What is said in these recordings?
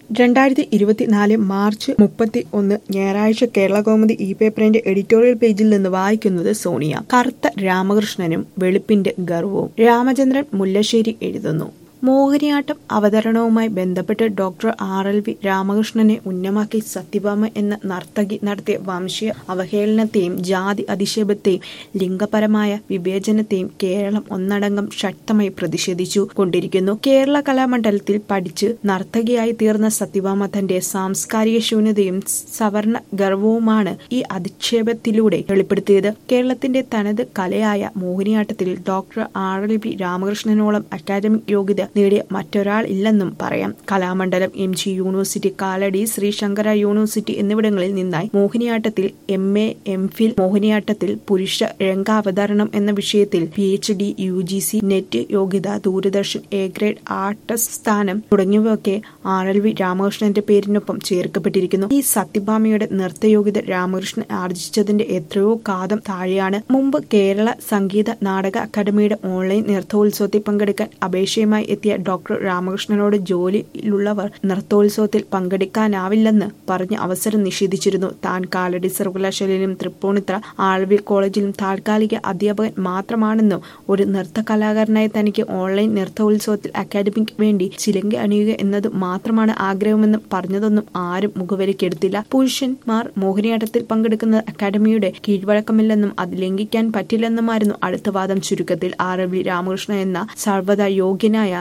രണ്ടായിരത്തി ഇരുപത്തിനാല് മാർച്ച് മുപ്പത്തി ഒന്ന് ഞായറാഴ്ച കേരളകൗമുദി ഇ പേപ്പറിന്റെ എഡിറ്റോറിയൽ പേജിൽ നിന്ന് വായിക്കുന്നത് സോണിയ കറുത്ത രാമകൃഷ്ണനും വെളുപ്പിന്റെ ഗർവവും രാമചന്ദ്രൻ മുല്ലശ്ശേരി എഴുതുന്നു മോഹിനിയാട്ടം അവതരണവുമായി ബന്ധപ്പെട്ട് ഡോക്ടർ ആർ എൽ വി രാമകൃഷ്ണനെ ഉന്നമാക്കി സത്യഭാമ എന്ന നർത്തകി നടത്തിയ വംശീയ അവഹേളനത്തെയും ജാതി അധിക്ഷേപത്തെയും ലിംഗപരമായ വിവേചനത്തെയും കേരളം ഒന്നടങ്കം ശക്തമായി പ്രതിഷേധിച്ചു കൊണ്ടിരിക്കുന്നു കേരള കലാമണ്ഡലത്തിൽ പഠിച്ച് നർത്തകിയായി തീർന്ന സത്യഭാമ തന്റെ സാംസ്കാരിക ശൂന്യതയും സവർണ ഗർവവുമാണ് ഈ അധിക്ഷേപത്തിലൂടെ വെളിപ്പെടുത്തിയത് കേരളത്തിന്റെ തനത് കലയായ മോഹിനിയാട്ടത്തിൽ ഡോക്ടർ ആർ എൽ വി രാമകൃഷ്ണനോളം അക്കാദമിക് യോഗ്യത നേടിയ മറ്റൊരാൾ ഇല്ലെന്നും പറയാം Kalamandalam M G university Kalady Sreesankara university എന്നിവിടങ്ങളിൽ നിന്നായി മോഹിനിയാട്ടത്തിൽ എം എ എം ഫിൽ മോഹിനിയാട്ടത്തിൽ പുരുഷ രംഗാവതരണം എന്ന വിഷയത്തിൽ P H D U G C net യോഗ്യത ദൂരദർശൻ എ ഗ്രേഡ് ആർട്ടസ് സ്ഥാനം തുടങ്ങിയവയൊക്കെ ആർ എൽ വി രാമകൃഷ്ണന്റെ പേരിനൊപ്പം ചേർക്കപ്പെട്ടിരിക്കുന്നു ഈ സത്യഭാമയുടെ നൃത്തയോഗ്യത രാമകൃഷ്ണൻ ആർജിച്ചതിന്റെ എത്രയോ കാതം താഴെയാണ് മുമ്പ് കേരള സംഗീത നാടക അക്കാദമിയുടെ ഓൺലൈൻ നൃത്തോത്സവത്തിൽ പങ്കെടുക്കാൻ അപേക്ഷയുമായി എത്തിയ ഡോക്ടർ രാമകൃഷ്ണനോട് ജോലിയിലുള്ളവർ നൃത്തോത്സവത്തിൽ പങ്കെടുക്കാനാവില്ലെന്ന് പറഞ്ഞ് അവസരം നിഷേധിച്ചിരുന്നു താൻ കാലടി സർവകലാശാലയിലും തൃപ്പൂണിത്ര ആൾവിൽ കോളേജിലും താൽക്കാലിക അധ്യാപകൻ മാത്രമാണെന്നും ഒരു നൃത്ത കലാകാരനായി തനിക്ക് ഓൺലൈൻ നൃത്തോത്സവത്തിൽ അക്കാദമിക്ക് വേണ്ടി ചിലങ്ക അണിയുക എന്നത് മാത്രമാണ് ആഗ്രഹമെന്നും പറഞ്ഞതൊന്നും ആരും മുഖവരിക്കെടുത്തില്ല പുരുഷന്മാർ മോഹിനിയാട്ടത്തിൽ പങ്കെടുക്കുന്നത് അക്കാദമിയുടെ കീഴ്വഴക്കമില്ലെന്നും അത് ലംഘിക്കാൻ പറ്റില്ലെന്നുമായിരുന്നു അടുത്ത വാദം ചുരുക്കത്തിൽ ആർ എം വി രാമകൃഷ്ണൻ എന്ന സർവ്വത യോഗ്യനായ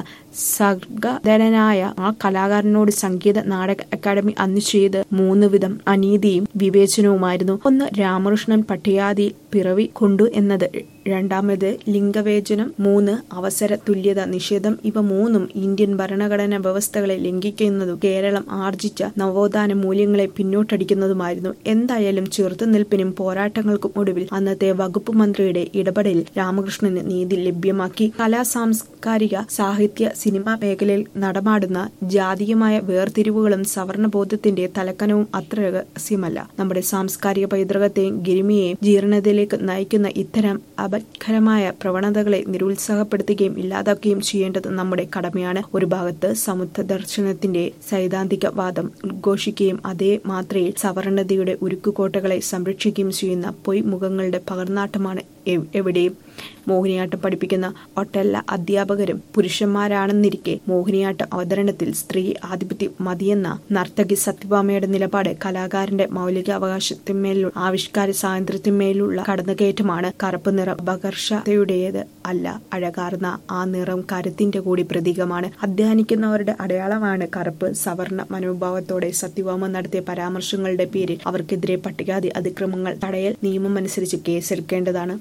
സർഗധരനായ ആ കലാകാരനോട് സംഗീത നാടക അക്കാദമി അന്ന് ചെയ്ത് മൂന്ന് വിധം അനീതിയും വിവേചനവുമായിരുന്നു ഒന്ന് രാമകൃഷ്ണൻ പട്ടികാതി പിറവി കൊണ്ടു എന്നത് രണ്ടാമത് ലിംഗവേചനം മൂന്ന് അവസര തുല്യത നിഷേധം ഇവ മൂന്നും ഇന്ത്യൻ ഭരണഘടനാ വ്യവസ്ഥകളെ ലംഘിക്കുന്നതും കേരളം ആർജിച്ച നവോത്ഥാന മൂല്യങ്ങളെ പിന്നോട്ടടിക്കുന്നതുമായിരുന്നു എന്തായാലും ചെറുത്തുനിൽപ്പിനും പോരാട്ടങ്ങൾക്കും ഒടുവിൽ അന്നത്തെ വകുപ്പ് മന്ത്രിയുടെ ഇടപെടലിൽ രാമകൃഷ്ണന് നീതി ലഭ്യമാക്കി കലാ സാംസ്കാരിക സാഹിത്യ സിനിമാ മേഖലയിൽ നടമാടുന്ന ജാതീയമായ വേർതിരിവുകളും സവർണബോധത്തിന്റെ തലക്കനവും അത്ര രഹസ്യമല്ല നമ്മുടെ സാംസ്കാരിക പൈതൃകത്തെയും ഗിരിമയെയും ജീർണതയിലേക്ക് നയിക്കുന്ന ഇത്തരം അപകരമായ പ്രവണതകളെ നിരുത്സാഹപ്പെടുത്തുകയും ഇല്ലാതാക്കുകയും ചെയ്യേണ്ടത് നമ്മുടെ കടമയാണ് ഒരു ഭാഗത്ത് സമുദ്ര ദർശനത്തിന്റെ സൈദ്ധാന്തിക വാദം ഉദ്ഘോഷിക്കുകയും അതേ മാത്രയിൽ സവർണതയുടെ ഉരുക്കുകോട്ടകളെ സംരക്ഷിക്കുകയും ചെയ്യുന്ന പൊയ് മുഖങ്ങളുടെ പകർന്നാട്ടമാണ് എവിടെയും മോഹിനിയാട്ടം പഠിപ്പിക്കുന്ന ഒട്ടല്ല അധ്യാപകരും പുരുഷന്മാരാണെന്നിരിക്കെ മോഹിനിയാട്ട അവതരണത്തിൽ സ്ത്രീ ആധിപത്യം മതിയെന്ന നർത്തകി സത്യഭാമയുടെ നിലപാട് കലാകാരന്റെ മൗലിക അവകാശത്തിന്മേലുള്ള ആവിഷ്കാര സ്വാതന്ത്ര്യത്തിന്മേലുള്ള കടന്നുകയറ്റമാണ് കറുപ്പ് നിറം അപകർഷതയുടേത് അല്ല അഴകാർന്ന ആ നിറം കരുത്തിന്റെ കൂടി പ്രതീകമാണ് അധ്വാനിക്കുന്നവരുടെ അടയാളമാണ് കറുപ്പ് സവർണ മനോഭാവത്തോടെ സത്യഭാമ നടത്തിയ പരാമർശങ്ങളുടെ പേരിൽ അവർക്കെതിരെ പട്ടികാതി അതിക്രമങ്ങൾ തടയൽ നിയമമനുസരിച്ച് കേസെടുക്കേണ്ടതാണ്